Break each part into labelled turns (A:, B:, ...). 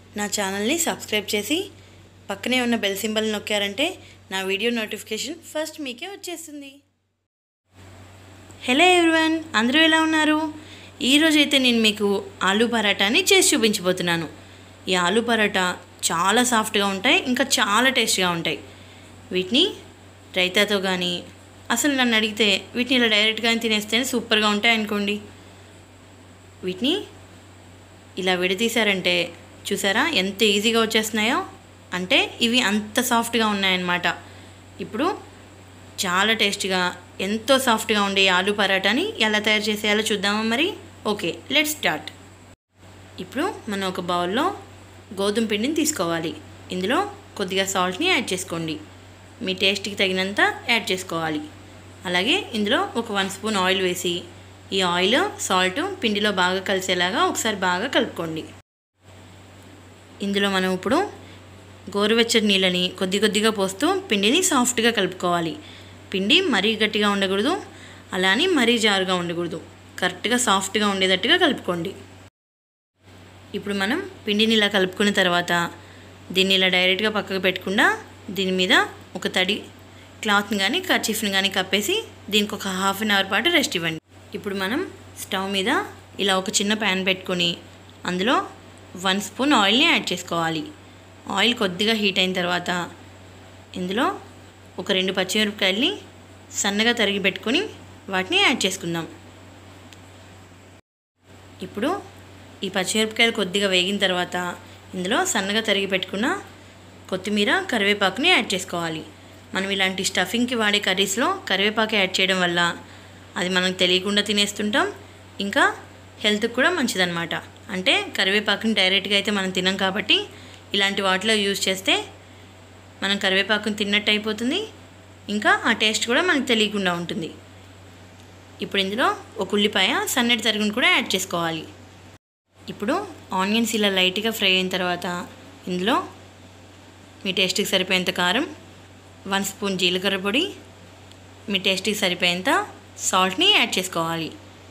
A: నా ఛానల్ని సబ్స్క్రైబ్ చేసి పక్కనే ఉన్న బెల్ సింబల్ నొక్కారంటే నా వీడియో నోటిఫికేషన్ ఫస్ట్ మీకే వచ్చేస్తుంది హలో ఎవ్రీవన్ అందరూ ఎలా ఉన్నారు ఈరోజు అయితే నేను మీకు ఆలూ పరాటాని చేసి చూపించబోతున్నాను ఈ ఆలూ పరాటా చాలా సాఫ్ట్గా ఉంటాయి ఇంకా చాలా టేస్ట్గా ఉంటాయి వీటిని రైతాతో కానీ అసలు నన్ను అడిగితే వీటిని ఇలా డైరెక్ట్గా తినేస్తేనే సూపర్గా ఉంటాయి అనుకోండి వీటిని ఇలా విడదీశారంటే చూసారా ఎంత ఈజీగా వచ్చేస్తున్నాయో అంటే ఇవి అంత సాఫ్ట్గా ఉన్నాయన్నమాట ఇప్పుడు చాలా టేస్ట్గా ఎంతో సాఫ్ట్గా ఉండే ఈ ఆలూ పరాటాని ఎలా తయారు చేసేయాలో చూద్దామా మరి ఓకే లెట్ స్టార్ట్ ఇప్పుడు మనం ఒక బౌల్లో గోధుమ పిండిని తీసుకోవాలి ఇందులో కొద్దిగా సాల్ట్ని యాడ్ చేసుకోండి మీ టేస్ట్కి తగినంత యాడ్ చేసుకోవాలి అలాగే ఇందులో ఒక వన్ స్పూన్ ఆయిల్ వేసి ఈ ఆయిల్ సాల్ట్ పిండిలో బాగా కలిసేలాగా ఒకసారి బాగా కలుపుకోండి ఇందులో మనం ఇప్పుడు గోరువెచ్చని నీళ్ళని కొద్ది కొద్దిగా పోస్తూ పిండిని సాఫ్ట్గా కలుపుకోవాలి పిండి మరీ గట్టిగా ఉండకూడదు అలానే మరీ జారుగా ఉండకూడదు కరెక్ట్గా సాఫ్ట్గా ఉండేటట్టుగా కలుపుకోండి ఇప్పుడు మనం పిండిని ఇలా కలుపుకున్న తర్వాత దీన్ని ఇలా డైరెక్ట్గా పక్కకు పెట్టకుండా దీని మీద ఒక తడి క్లాత్ని కానీ కర్చీఫ్ని కానీ కప్పేసి దీనికి ఒక హాఫ్ అన్ అవర్ పాటు రెస్ట్ ఇవ్వండి ఇప్పుడు మనం స్టవ్ మీద ఇలా ఒక చిన్న ప్యాన్ పెట్టుకొని అందులో వన్ స్పూన్ ఆయిల్ని యాడ్ చేసుకోవాలి ఆయిల్ కొద్దిగా హీట్ అయిన తర్వాత ఇందులో ఒక రెండు పచ్చిమిరపకాయల్ని సన్నగా తరిగి పెట్టుకొని వాటిని యాడ్ చేసుకుందాం ఇప్పుడు ఈ పచ్చిమిరపకాయలు కొద్దిగా వేగిన తర్వాత ఇందులో సన్నగా తరిగి పెట్టుకున్న కొత్తిమీర కరివేపాకుని యాడ్ చేసుకోవాలి మనం ఇలాంటి స్టఫింగ్కి వాడే కర్రీస్లో కరివేపాకు యాడ్ చేయడం వల్ల అది మనకు తెలియకుండా తినేస్తుంటాం ఇంకా హెల్త్కి కూడా మంచిదన్నమాట అంటే కరివేపాకుని డైరెక్ట్గా అయితే మనం తినం కాబట్టి ఇలాంటి వాటిలో యూజ్ చేస్తే మనం కరివేపాకుని తిన్నట్టు అయిపోతుంది ఇంకా ఆ టేస్ట్ కూడా మనకు తెలియకుండా ఉంటుంది ఇప్పుడు ఇందులో ఒక ఉల్లిపాయ సన్నటి తరుగును కూడా యాడ్ చేసుకోవాలి ఇప్పుడు ఆనియన్స్ ఇలా లైట్గా ఫ్రై అయిన తర్వాత ఇందులో మీ టేస్ట్కి సరిపోయేంత కారం వన్ స్పూన్ జీలకర్ర పొడి మీ టేస్ట్కి సరిపోయేంత సాల్ట్ని యాడ్ చేసుకోవాలి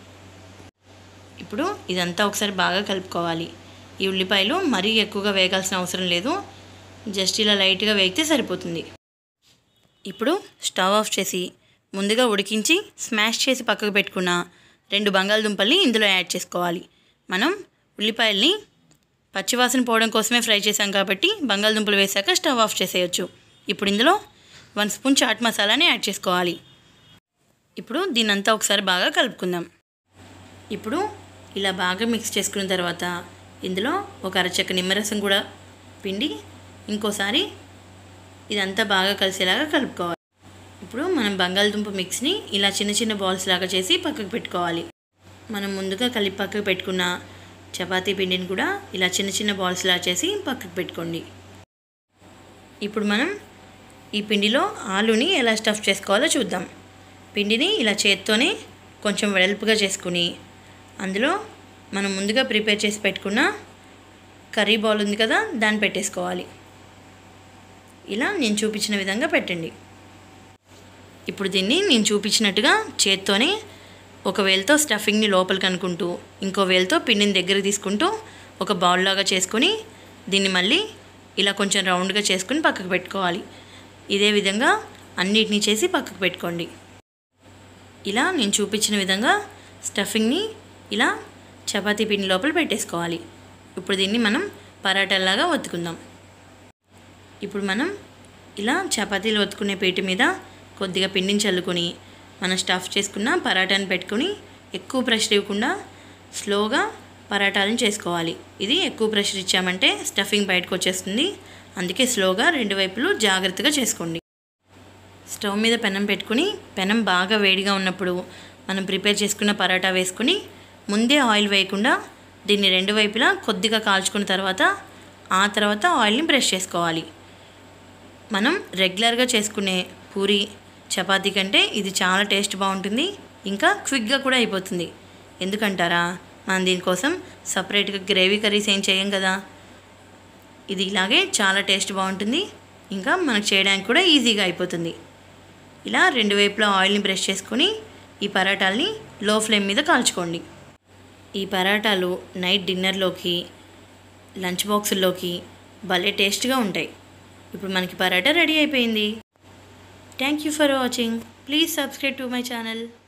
A: ఇప్పుడు ఇదంతా ఒకసారి బాగా కలుపుకోవాలి ఈ ఉల్లిపాయలు మరీ ఎక్కువగా వేగాల్సిన అవసరం లేదు జస్ట్ ఇలా లైట్గా వేగితే సరిపోతుంది ఇప్పుడు స్టవ్ ఆఫ్ చేసి ముందుగా ఉడికించి స్మాష్ చేసి పక్కకు పెట్టుకున్న రెండు బంగాళదుంపల్ని ఇందులో యాడ్ చేసుకోవాలి మనం ఉల్లిపాయల్ని పచ్చివాసన పోవడం కోసమే ఫ్రై చేసాం కాబట్టి బంగాళదుంపలు వేసాక స్టవ్ ఆఫ్ చేసేయచ్చు ఇప్పుడు ఇందులో వన్ స్పూన్ చాట్ మసాలాని యాడ్ చేసుకోవాలి ఇప్పుడు దీనంతా ఒకసారి బాగా కలుపుకుందాం ఇప్పుడు ఇలా బాగా మిక్స్ చేసుకున్న తర్వాత ఇందులో ఒక అరచక్క నిమ్మరసం కూడా పిండి ఇంకోసారి ఇదంతా బాగా కలిసేలాగా కలుపుకోవాలి ఇప్పుడు మనం బంగాళదుంప మిక్స్ని ఇలా చిన్న చిన్న బాల్స్ లాగా చేసి పక్కకు పెట్టుకోవాలి మనం ముందుగా కలిపి పక్కకు పెట్టుకున్న చపాతీ పిండిని కూడా ఇలా చిన్న చిన్న బాల్స్ లా చేసి పక్కకు పెట్టుకోండి ఇప్పుడు మనం ఈ పిండిలో ఆలుని ఎలా స్టఫ్ చేసుకోవాలో చూద్దాం పిండిని ఇలా చేత్తోనే కొంచెం వెడల్పుగా చేసుకుని అందులో మనం ముందుగా ప్రిపేర్ చేసి పెట్టుకున్న కర్రీ బౌల్ ఉంది కదా దాన్ని పెట్టేసుకోవాలి ఇలా నేను చూపించిన విధంగా పెట్టండి ఇప్పుడు దీన్ని నేను చూపించినట్టుగా చేత్తోనే ఒక వేలతో స్టఫింగ్ని లోపలికి అనుకుంటూ ఇంకో వేలతో పిండిని దగ్గర తీసుకుంటూ ఒక బౌల్ లాగా చేసుకొని దీన్ని మళ్ళీ ఇలా కొంచెం రౌండ్గా చేసుకుని పక్కకు పెట్టుకోవాలి ఇదే విధంగా అన్నిటినీ చేసి పక్కకు పెట్టుకోండి ఇలా నేను చూపించిన విధంగా స్టఫింగ్ని ఇలా చపాతీ పిండి లోపల పెట్టేసుకోవాలి ఇప్పుడు దీన్ని మనం పరాటాలాగా ఒత్తుకుందాం ఇప్పుడు మనం ఇలా చపాతీలు ఒత్తుకునే పీట మీద కొద్దిగా పిండిని చల్లుకొని మనం స్టఫ్ చేసుకున్న పరాటాని పెట్టుకొని ఎక్కువ ప్రెషర్ ఇవ్వకుండా స్లోగా పరాటాలను చేసుకోవాలి ఇది ఎక్కువ ప్రెషర్ ఇచ్చామంటే స్టఫింగ్ బయటకు వచ్చేస్తుంది అందుకే స్లోగా రెండు వైపులు జాగ్రత్తగా చేసుకోండి స్టవ్ మీద పెనం పెట్టుకుని పెనం బాగా వేడిగా ఉన్నప్పుడు మనం ప్రిపేర్ చేసుకున్న పరాటా వేసుకుని ముందే ఆయిల్ వేయకుండా దీన్ని రెండు వైపులా కొద్దిగా కాల్చుకున్న తర్వాత ఆ తర్వాత ఆయిల్ని బ్రష్ చేసుకోవాలి మనం రెగ్యులర్గా చేసుకునే పూరి చపాతీ కంటే ఇది చాలా టేస్ట్ బాగుంటుంది ఇంకా క్విక్గా కూడా అయిపోతుంది ఎందుకంటారా మనం దీనికోసం సపరేట్గా గ్రేవీ కర్రీస్ ఏం చేయం కదా ఇది ఇలాగే చాలా టేస్ట్ బాగుంటుంది ఇంకా మనకు చేయడానికి కూడా ఈజీగా అయిపోతుంది ఇలా రెండు వైపులా ఆయిల్ని బ్రష్ చేసుకొని ఈ పరాటాల్ని లో ఫ్లేమ్ మీద కాల్చుకోండి ఈ పరాటాలు నైట్ డిన్నర్లోకి లంచ్ బాక్సుల్లోకి భలే టేస్ట్గా ఉంటాయి ఇప్పుడు మనకి పరాటా రెడీ అయిపోయింది thank you for watching please subscribe to my channel